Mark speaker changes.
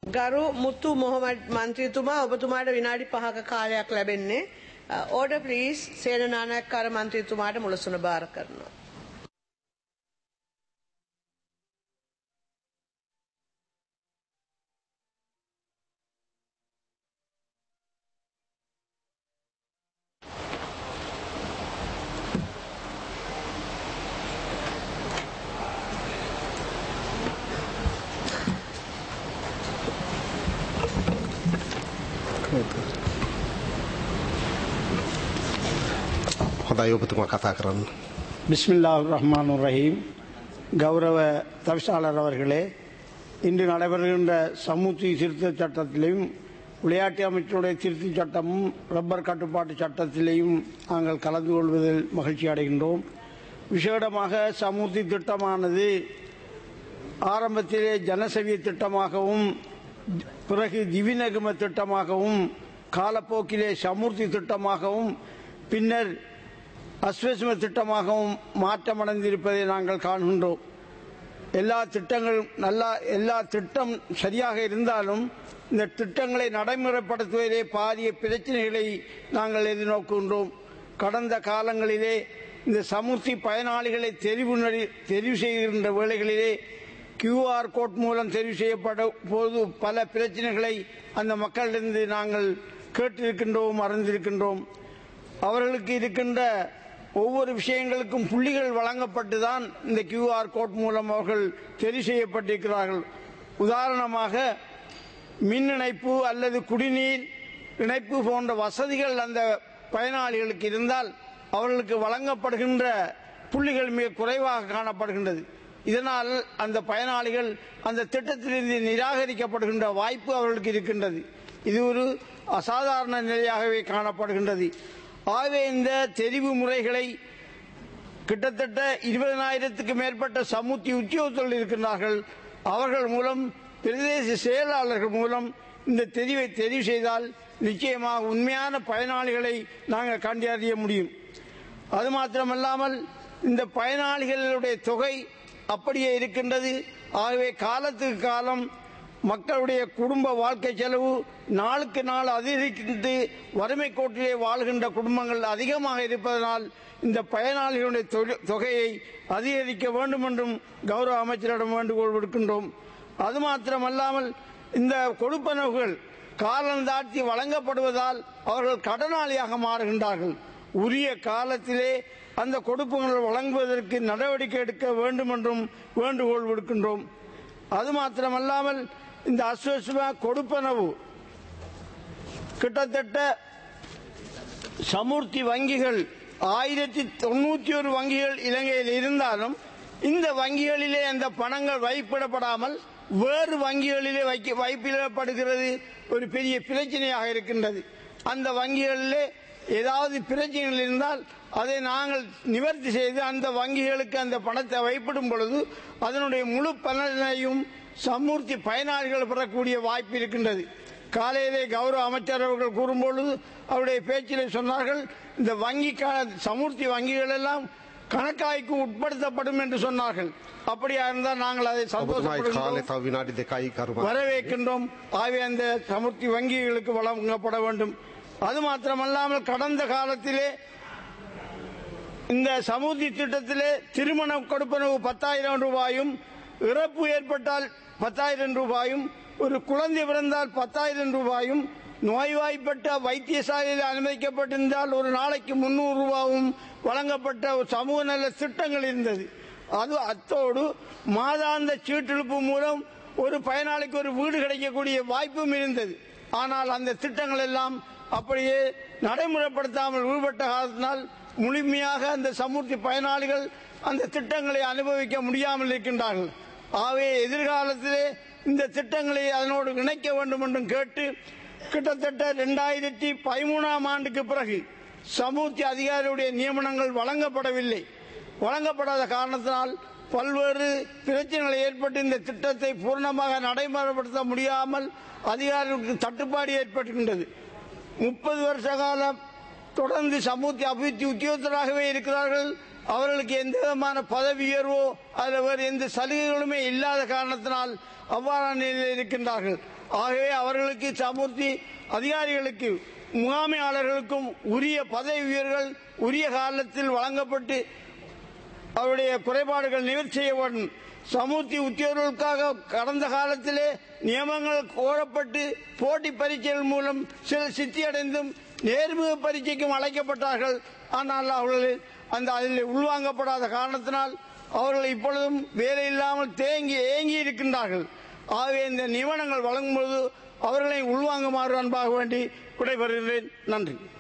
Speaker 1: ගරු මුත්තු මොහොමඩ් මන්ත්‍රීතුමා ඔබතුමාට විනාඩි පහක කාලයක් ලැබෙන්නේ. ඕඩ ප්ලීස් සේන නානක්කාර මන්ත්‍රීතුමාට මුලසුන භාර කරනවා.
Speaker 2: හොඳයි ඔබතුමා කතා කරන්න.
Speaker 3: பிஸ்மில்லா ரஹ்மான் ரஹீம் கௌரவ தவிசாளர் அவர்களே இன்று நடைபெறுகின்ற சமூக திருத்த சட்டத்திலையும் விளையாட்டு அமைச்சருடைய திருத்த சட்டமும் ரப்பர் கட்டுப்பாட்டு சட்டத்திலேயும் நாங்கள் கலந்து கொள்வதில் மகிழ்ச்சி அடைகின்றோம் விசேடமாக சமூக திட்டமானது ஆரம்பத்திலே ஜனசெவி திட்டமாகவும் பிறகு திவிநகும திட்டமாகவும் காலப்போக்கிலே சமூர்த்தி திட்டமாகவும் பின்னர் அஸ்வஸ்ம திட்டமாகவும் மாற்றமடைந்திருப்பதை நாங்கள் காண்கின்றோம் எல்லா திட்டங்களும் நல்லா எல்லா திட்டம் சரியாக இருந்தாலும் இந்த திட்டங்களை நடைமுறைப்படுத்துவதிலே பாரிய பிரச்சனைகளை நாங்கள் எதிர்நோக்குகின்றோம் கடந்த காலங்களிலே இந்த சமுர்த்தி பயனாளிகளை தெரிவு நடி- தெரிவு செய்கின்ற வேளைகளிலே கியூஆர் கோட் மூலம் தெரிவு செய்யப்பட போது பல பிரச்சனைகளை அந்த மக்களிடந்து நாங்கள் கேட்டிருக்கின்றோம் அறிந்திருக்கின்றோம் அவர்களுக்கு இருக்கின்ற ஒவ்வொரு விஷயங்களுக்கும் புள்ளிகள் வழங்கப்பட்டுதான் இந்த கியூஆர் கோட் மூலம் அவர்கள் தெரிவு செய்யப்பட்டிருக்கிறார்கள் உதாரணமாக மின் இணைப்பு அல்லது குடிநீர் இணைப்பு போன்ற வசதிகள் அந்த பயனாளிகளுக்கு இருந்தால் அவர்களுக்கு வழங்கப்படுகின்ற புள்ளிகள் மிக குறைவாக காணப்படுகின்றது இதனால் அந்த பயனாளிகள் அந்த திட்டத்திலிருந்து நிராகரிக்கப்படுகின்ற வாய்ப்பு அவர்களுக்கு இருக்கின்றது இது ஒரு அசாதாரண நிலையாகவே காணப்படுகின்றது ஆகவே இந்த தெரிவு முறைகளை கிட்டத்தட்ட இருபதனாயிரத்துக்கு மேற்பட்ட சமூத்தி உத்தியோகத்தர்கள் இருக்கின்றார்கள் அவர்கள் மூலம் பிரதேச செயலாளர்கள் மூலம் இந்த தெரிவை தெரிவு செய்தால் நிச்சயமாக உண்மையான பயனாளிகளை நாங்கள் கண்டறிய முடியும் அது மாத்திரமல்லாமல் இந்த பயனாளிகளுடைய தொகை அப்படியே இருக்கின்றது ஆகவே காலத்துக்கு காலம் மக்களுடைய குடும்ப வாழ்க்கை செலவு நாளுக்கு நாள் அதிகரிக்கின்ற வறுமை கோட்டிலே வாழ்கின்ற குடும்பங்கள் அதிகமாக இருப்பதனால் இந்த பயனாளிகளுடைய தொகை- தொகையை அதிகரிக்க வேண்டும் என்றும் கௌரவ அமைச்சரிடம் வேண்டுகோள் விடுக்கின்றோம் அது மாத்திரமல்லாமல் இந்த கொடுப்பனவுகள் காலம் தாழ்த்தி வழங்கப்படுவதால் அவர்கள் கடனாளியாக மாறுகின்றார்கள் உரிய காலத்திலே அந்த கொடுப்புகள் வழங்குவதற்கு நடவடிக்கை எடுக்க வேண்டும் என்றும் வேண்டுகோள் விடுக்கின்றோம் அது மாத்திரமல்லாமல் இந்த அஸ்வஸ்ம கொடுப்பனவு கிட்டத்தட்ட சமூர்த்தி வங்கிகள் ஆயிரத்தி தொண்ணூத்தி ஒரு வங்கிகள் இலங்கையில் இருந்தாலும் இந்த வங்கிகளிலே அந்த பணங்கள் வைப்பிடப்படாமல் வேறு வங்கிகளிலே வைக்க வைப்பிடப்படுகிறது ஒரு பெரிய பிரச்சனையாக இருக்கின்றது அந்த வங்கிகளிலே ஏதாவது பிரச்சனைகள் இருந்தால் அதை நாங்கள் நிவர்த்தி செய்து அந்த வங்கிகளுக்கு அந்த பணத்தை வைப்பிடும் பொழுது அதனுடைய முழு பலனையும் சமூர்த்தி பயனாளிகள் பெறக்கூடிய வாய்ப்பு இருக்கின்றது காலையிலே கௌரவ அமைச்சர் அவர்கள் கூறும்பொழுது அவருடைய பேச்சிலே சொன்னார்கள் இந்த வங்கி க- சமூர்த்தி வங்கிகள் எல்லாம் கணக்காய்க்கு உட்படுத்தப்படும் என்று சொன்னார்கள் அப்படியா இருந்தால் நாங்கள் அதை
Speaker 2: ඔබතුමායි කාලේ
Speaker 3: சந்தோஷப்படுகின்றோம்
Speaker 2: තව විනාඩි දෙකයි කරුමා.
Speaker 3: வரவேற்கின்றோம் ஆகவே அந்த சமுர்த்தி வங்கிகளுக்கு வழங்கப்பட வேண்டும் அது மாத்திரமல்லாமல் கடந்த காலத்திலே இந்த சமுர்த்தி திட்டத்திலே திருமண கொடுப்பனவு பத்தாயிரம் ரூபாயும் இறப்பு ஏற்பட்டால் பத்தாயிரம் ரூபாயும் ஒரு குழந்தை பிறந்தால் பத்தாயிரம் ரூபாயும் நோய்வாய்ப்பட்ட வைத்தியசாலையில் அனுமதிக்கப்பட்டிருந்தால் ஒரு நாளைக்கு முன்னூறு ரூபாயும் வழங்கப்பட்ட ஒரு சமூக நல திட்டங்கள் இருந்தது அது அத்தோடு மாதாந்த சீட்டெழுப்பு மூலம் ஒரு பயனாளிக்கு ஒரு வீடு கிடைக்கக்கூடிய வாய்ப்பும் இருந்தது ஆனால் அந்த திட்டங்கள் எல்லாம் அப்படியே நடைமுறைப்படுத்தாமல் விடுபட்ட காரணத்தினால் முழுமையாக அந்த சமூர்த்தி பயனாளிகள் அந்த திட்டங்களை அனுபவிக்க முடியாமல் இருக்கின்றார்கள் ஆகவே எதிர்காலத்திலே இந்த திட்டங்களை அதனோடு இணைக்க வேண்டும் என்றும் கேட்டு கிட்டத்தட்ட இரண்டாயிரத்தி பதிமூணாம் ஆண்டுக்கு பிறகு சமூர்த்தி அதிகாரியுடைய நியமனங்கள் வழங்கப்படவில்லை வழங்கப்படாத காரணத்தினால் பல்வேறு பிரச்சனைகள் ஏற்பட்டு இந்த திட்டத்தை பூர்ணமாக நடைமுறைப்படுத்த முடியாமல் அதிகாரிகளுக்கு தட்டுப்பாடு ஏற்பட்டுகின்றது முப்பது வருஷ காலம் தொடர்ந்து சமூக அபிவிருத்தி உத்தியோகத்தராகவே இருக்கிறார்கள் அவர்களுக்கு எந்த விதமான பதவி உயர்வோ அதில் வேறு எந்த சலுகைகளுமே இல்லாத காரணத்தினால் அவ்வாறான நிலையில் இருக்கின்றார்கள் ஆகவே அவர்களுக்கு சமூர்த்தி அதிகாரிகளுக்கு முகாமையாளர்களுக்கும் உரிய பதவி உயர்கள் உரிய காலத்தில் வழங்கப்பட்டு அவருடைய குறைபாடுகள் நிவர்த்தி செய்யப்படும் சமூர்த்தி உத்தியோகர்களுக்காக கடந்த காலத்திலே நியமங்கள் கோரப்பட்டு போட்டி பரீட்சைகள் மூலம் சில சித்தியடைந்தும் நேர்முக பரீட்சைக்கும் அழைக்கப்பட்டார்கள் ஆனால் அவர்கள் அந்த அதில் உள்வாங்கப்படாத காரணத்தினால் அவர்கள் இப்பொழுதும் வேலை இல்லாமல் தேங்கி ஏங்கி இருக்கின்றார்கள் ஆகவே இந்த நியமனங்கள் வழங்கும்போது அவர்களை உள்வாங்குமாறு அன்பாக வேண்டி விடைபெறுகிறேன் நன்றி